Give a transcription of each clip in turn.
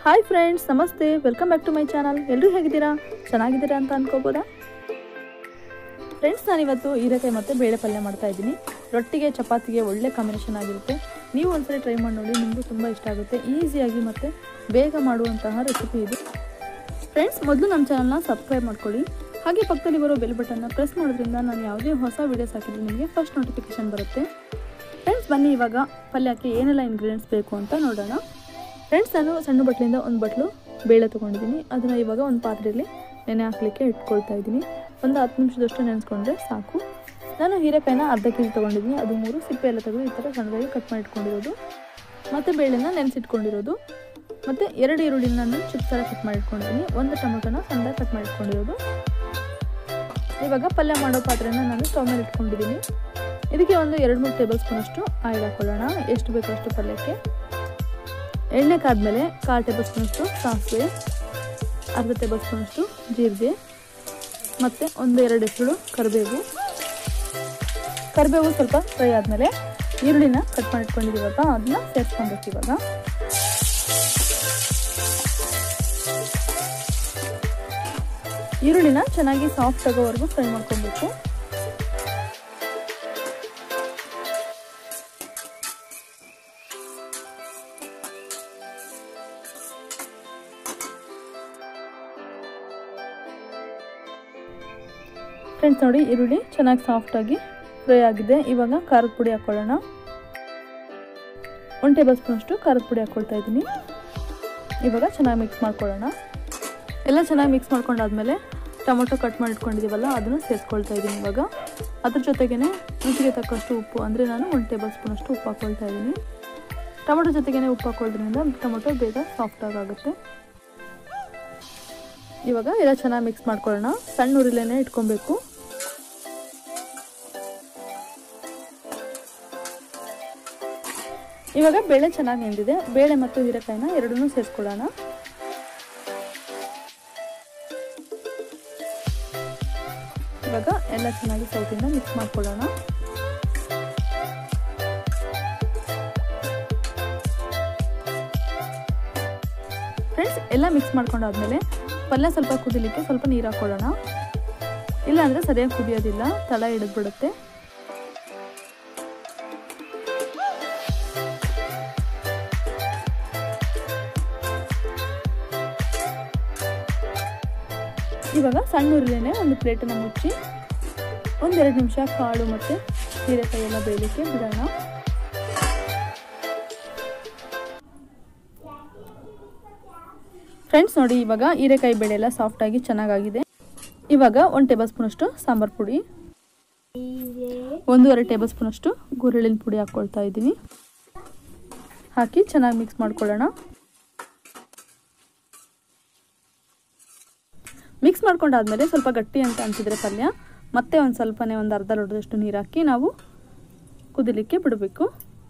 hi friends ನಮಸ್ತೆ welcome back to my channel ಎಲ್ಲರೂ ಹೇಗಿದ್ದೀರಾ ಚೆನ್ನಾಗಿದ್ದೀರಾ ಅಂತ ಅನ್ಕೋಬೋದಾ ಫ್ರೆಂಡ್ಸ್ ನಾನಿವತ್ತು ಹೀರೆಕಾಯಿ ಮತ್ತು ಬೇಳೆ ಪಲ್ಯ ಮಾಡ್ತಾ ಇದ್ದೀನಿ ರೊಟ್ಟಿಗೆ ಚಪಾತಿಗೆ ಒಳ್ಳೆ ಕಾಂಬಿನೇಷನ್ ಆಗಿರುತ್ತೆ ನೀವು ಒಂದ್ಸರಿ ಟ್ರೈ ಮಾಡಿ ನೋಡಿ ನಿಮಗೂ ತುಂಬ ಇಷ್ಟ ಆಗುತ್ತೆ ಈಸಿಯಾಗಿ ಮತ್ತು ಬೇಗ ಮಾಡುವಂತಹ ರೆಸಿಪಿ ಇದು ಫ್ರೆಂಡ್ಸ್ ಮೊದಲು ನಮ್ಮ ಚಾನಲ್ನ ಸಬ್ಸ್ಕ್ರೈಬ್ ಮಾಡ್ಕೊಳ್ಳಿ ಹಾಗೆ ಪಕ್ಕದಲ್ಲಿ ಬರೋ ಬೆಲ್ ಬಟನ್ನ ಪ್ರೆಸ್ ಮಾಡೋದ್ರಿಂದ ನಾನು ಯಾವುದೇ ಹೊಸ ವೀಡಿಯೋಸ್ ಹಾಕಿದ್ರೆ ನಿಮಗೆ ಫಸ್ಟ್ ನೋಟಿಫಿಕೇಶನ್ ಬರುತ್ತೆ ಫ್ರೆಂಡ್ಸ್ ಬನ್ನಿ ಇವಾಗ ಪಲ್ಯಕ್ಕೆ ಏನೆಲ್ಲ ಇಂಗ್ರೀಡಿಯೆಂಟ್ಸ್ ಬೇಕು ಅಂತ ನೋಡೋಣ ಫ್ರೆಂಡ್ಸ್ ನಾನು ಸಣ್ಣ ಬಟ್ಲಿಂದ ಒಂದು ಬಟ್ಲು ಬೇಳೆ ತೊಗೊಂಡಿದ್ದೀನಿ ಅದನ್ನು ಇವಾಗ ಒಂದು ಪಾತ್ರೆಯಲ್ಲಿ ನೆನೆ ಹಾಕಲಿಕ್ಕೆ ಇಟ್ಕೊಳ್ತಾ ಇದ್ದೀನಿ ಒಂದು ಹತ್ತು ನಿಮಿಷದಷ್ಟು ನೆನೆಸ್ಕೊಂಡ್ರೆ ಸಾಕು ನಾನು ಹೀರೆಕಾಯಿನ ಅರ್ಧ ಕೆ ಜಿ ತೊಗೊಂಡಿದ್ದೀನಿ ಅದು ಮೂರು ಸಿಪ್ಪೆ ಎಲ್ಲ ತೆಗೆದು ಈ ಥರ ಸಣ್ಣದಾಗಿ ಕಟ್ ಮಾಡಿ ಇಟ್ಕೊಂಡಿರೋದು ಮತ್ತು ಬೇಳೆನ ನೆನೆಸಿಟ್ಕೊಂಡಿರೋದು ಮತ್ತು ಎರಡು ಈರುಳ್ಳಿನ ನಾನು ಚಿಪ್ಸ್ ಥರ ಕಟ್ ಮಾಡಿ ಇಟ್ಕೊಂಡಿದ್ದೀನಿ ಒಂದು ಟೊಮೊಟೊನ ಸಣ್ಣದಾಗಿ ಕಟ್ ಮಾಡಿ ಇಟ್ಕೊಂಡಿರೋದು ಇವಾಗ ಪಲ್ಯ ಮಾಡೋ ಪಾತ್ರೆನ ನಾನು ಸ್ಟವ್ ಮೇಲೆ ಇಟ್ಕೊಂಡಿದ್ದೀನಿ ಇದಕ್ಕೆ ಒಂದು ಎರಡು ಮೂರು ಟೇಬಲ್ ಸ್ಪೂನಷ್ಟು ಆಯಿಲ್ ಹಾಕೊಳ್ಳೋಣ ಎಷ್ಟು ಬೇಕೋ ಅಷ್ಟು ಪಲ್ಯಕ್ಕೆ ಎಣ್ಣೆ ಕಾದ್ಮೇಲೆ ಕಾಲು ಟೇಬಲ್ ಸ್ಪೂನಷ್ಟು ಸಾಸಿವೆ ಅರ್ಧ ಟೇಬಲ್ ಸ್ಪೂನಷ್ಟು ಜೀರಿಗೆ ಮತ್ತು ಒಂದು ಎರಡು ಹೆಸರು ಕರಿಬೇವು ಕರಿಬೇವು ಸ್ವಲ್ಪ ಫ್ರೈ ಆದಮೇಲೆ ಈರುಳ್ಳಿನ ಕಟ್ ಮಾಡಿ ಇಟ್ಕೊಂಡಿದ್ದೀವಲ್ಲ ಅದನ್ನ ಸೇರಿಸ್ಕೊಬೇಕು ಇವಾಗ ಈರುಳ್ಳಿನ ಚೆನ್ನಾಗಿ ಸಾಫ್ಟ್ ಆಗೋವರೆಗೂ ಫ್ರೈ ಮಾಡ್ಕೊಬೇಕು ಫ್ರೆಂಡ್ಸ್ ನೋಡಿ ಈರುಳ್ಳಿ ಚೆನ್ನಾಗಿ ಸಾಫ್ಟಾಗಿ ಫ್ರೈ ಆಗಿದೆ ಇವಾಗ ಖಾರದ ಪುಡಿ ಹಾಕ್ಕೊಳ್ಳೋಣ ಒಂದು ಟೇಬಲ್ ಸ್ಪೂನಷ್ಟು ಖಾರದ ಪುಡಿ ಹಾಕ್ಕೊಳ್ತಾ ಇದ್ದೀನಿ ಇವಾಗ ಚೆನ್ನಾಗಿ ಮಿಕ್ಸ್ ಮಾಡ್ಕೊಳ್ಳೋಣ ಎಲ್ಲ ಚೆನ್ನಾಗಿ ಮಿಕ್ಸ್ ಮಾಡ್ಕೊಂಡಾದ್ಮೇಲೆ ಟೊಮೊಟೊ ಕಟ್ ಮಾಡಿ ಇಟ್ಕೊಂಡಿದ್ದೀವಲ್ಲ ಅದನ್ನು ಸೇರಿಸ್ಕೊಳ್ತಾ ಇದ್ದೀನಿ ಇವಾಗ ಅದ್ರ ಜೊತೆಗೇ ರುಚಿಗೆ ತಕ್ಕಷ್ಟು ಉಪ್ಪು ಅಂದರೆ ನಾನು ಒಂದು ಟೇಬಲ್ ಸ್ಪೂನಷ್ಟು ಉಪ್ಪು ಹಾಕ್ಕೊಳ್ತಾ ಇದ್ದೀನಿ ಟೊಮೊಟೊ ಜೊತೆಗೇ ಉಪ್ಪು ಹಾಕೊಳ್ಳೋದ್ರಿಂದ ಟೊಮೊಟೊ ಬೇಗ ಸಾಫ್ಟಾಗಿ ಆಗುತ್ತೆ ಇವಾಗ ಎಲ್ಲ ಚೆನ್ನಾಗಿ ಮಿಕ್ಸ್ ಮಾಡ್ಕೊಳ್ಳೋಣ ಸಣ್ಣ ಉರಿಲೇನೆ ಇಟ್ಕೊಬೇಕು ಇವಾಗ ಬೇಳೆ ಚೆನ್ನಾಗಿ ನೆಂದಿದೆ ಬೇಳೆ ಮತ್ತು ಹೀರೆಕಾಯಿನ ಎರಡನ್ನೂ ಸೇರಿಸ್ಕೊಳ್ಳೋಣ ಇವಾಗ ಎಲ್ಲ ಚೆನ್ನಾಗಿ ಸೌತಿಂದ ಮಿಕ್ಸ್ ಮಾಡ್ಕೊಳ್ಳೋಣ ಫ್ರೆಂಡ್ಸ್ ಎಲ್ಲ ಮಿಕ್ಸ್ ಮಾಡ್ಕೊಂಡಾದ್ಮೇಲೆ ಪಲ್ಯ ಸ್ವಲ್ಪ ಕುದಿಲಿಕ್ಕೆ ಸ್ವಲ್ಪ ನೀರು ಹಾಕ್ಕೊಳ್ಳೋಣ ಇಲ್ಲಾಂದರೆ ಸರಿಯಾಗಿ ಕುದಿಯೋದಿಲ್ಲ ತಳ ಹಿಡಿದ್ಬಿಡುತ್ತೆ ಇವಾಗ ಸಣ್ಣ ಉರಿಲೇನೆ ಒಂದು ಪ್ಲೇಟನ್ನು ಮುಚ್ಚಿ ಒಂದೆರಡು ನಿಮಿಷ ಕಾಳು ಮತ್ತು ಹೀರೆಕಾಯಿ ಎಲ್ಲ ಬೇಯಲಿಕ್ಕೆ ಬಿಡೋಣ ಫ್ರೆಂಡ್ಸ್ ನೋಡಿ ಇವಾಗ ಹೀರೆಕಾಯಿ ಬೇಳೆ ಎಲ್ಲ ಸಾಫ್ಟಾಗಿ ಚೆನ್ನಾಗಾಗಿದೆ ಇವಾಗ ಒಂದು ಟೇಬಲ್ ಸ್ಪೂನಷ್ಟು ಸಾಂಬಾರು ಪುಡಿ ಒಂದೂವರೆ ಟೇಬಲ್ ಸ್ಪೂನಷ್ಟು ಗುರೆಳಿನ ಪುಡಿ ಹಾಕ್ಕೊಳ್ತಾ ಇದ್ದೀನಿ ಹಾಕಿ ಚೆನ್ನಾಗಿ ಮಿಕ್ಸ್ ಮಾಡ್ಕೊಳ್ಳೋಣ ಮಿಕ್ಸ್ ಮಾಡ್ಕೊಂಡಾದ್ಮೇಲೆ ಸ್ವಲ್ಪ ಗಟ್ಟಿ ಅಂತ ಅನಿಸಿದ್ರೆ ಪಲ್ಯ ಮತ್ತೆ ಒಂದು ಸ್ವಲ್ಪನೇ ಒಂದು ಅರ್ಧ ಲೋಟದಷ್ಟು ನೀರು ಹಾಕಿ ನಾವು ಕುದಿಲಿಕ್ಕೆ ಬಿಡಬೇಕು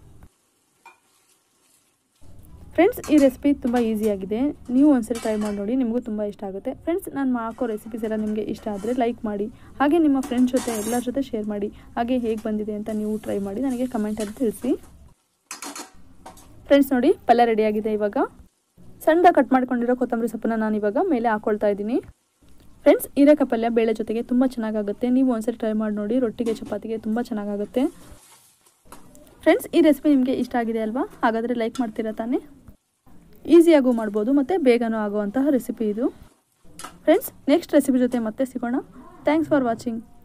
ಫ್ರೆಂಡ್ಸ್ ಈ ರೆಸಿಪಿ ತುಂಬ ಈಸಿಯಾಗಿದೆ ನೀವು ಒಂದ್ಸರಿ ಟ್ರೈ ಮಾಡಿ ನೋಡಿ ನಿಮಗೂ ತುಂಬ ಇಷ್ಟ ಆಗುತ್ತೆ ಫ್ರೆಂಡ್ಸ್ ನಾನು ಹಾಕೋ ರೆಸಿಪೀಸ್ ಎಲ್ಲ ನಿಮಗೆ ಇಷ್ಟ ಆದರೆ ಲೈಕ್ ಮಾಡಿ ಹಾಗೆ ನಿಮ್ಮ ಫ್ರೆಂಡ್ಸ್ ಜೊತೆ ಎಲ್ಲರ ಜೊತೆ ಶೇರ್ ಮಾಡಿ ಹಾಗೆ ಹೇಗೆ ಬಂದಿದೆ ಅಂತ ನೀವು ಟ್ರೈ ಮಾಡಿ ನನಗೆ ಕಮೆಂಟಲ್ಲಿ ತಿಳಿಸಿ ಫ್ರೆಂಡ್ಸ್ ನೋಡಿ ಪಲ್ಯ ರೆಡಿಯಾಗಿದೆ ಇವಾಗ ಸಣ್ಣದಾಗಿ ಕಟ್ ಮಾಡ್ಕೊಂಡಿರೋ ಕೊತ್ತಂಬರಿ ಸೊಪ್ಪನ್ನ ನಾನು ಇವಾಗ ಮೇಲೆ ಹಾಕ್ಕೊಳ್ತಾ ಇದ್ದೀನಿ ಫ್ರೆಂಡ್ಸ್ ಹೀರೆಕಾಯಿ ಪಲ್ಯ ಬೇಳೆ ಜೊತೆಗೆ ತುಂಬ ಚೆನ್ನಾಗಾಗುತ್ತೆ ನೀವು ಒಂದ್ಸರಿ ಟ್ರೈ ಮಾಡಿ ನೋಡಿ ರೊಟ್ಟಿಗೆ ಚಪಾತಿಗೆ ತುಂಬ ಚೆನ್ನಾಗಾಗುತ್ತೆ ಫ್ರೆಂಡ್ಸ್ ಈ ರೆಸಿಪಿ ನಿಮಗೆ ಇಷ್ಟ ಆಗಿದೆ ಅಲ್ವಾ ಹಾಗಾದರೆ ಲೈಕ್ ಮಾಡ್ತೀರಾ ತಾನೇ ಈಸಿಯಾಗೂ ಮಾಡ್ಬೋದು ಮತ್ತು ಬೇಗನೂ ಆಗುವಂತಹ ರೆಸಿಪಿ ಇದು ಫ್ರೆಂಡ್ಸ್ ನೆಕ್ಸ್ಟ್ ರೆಸಿಪಿ ಜೊತೆ ಮತ್ತೆ ಸಿಗೋಣ ಥ್ಯಾಂಕ್ಸ್ ಫಾರ್ ವಾಚಿಂಗ್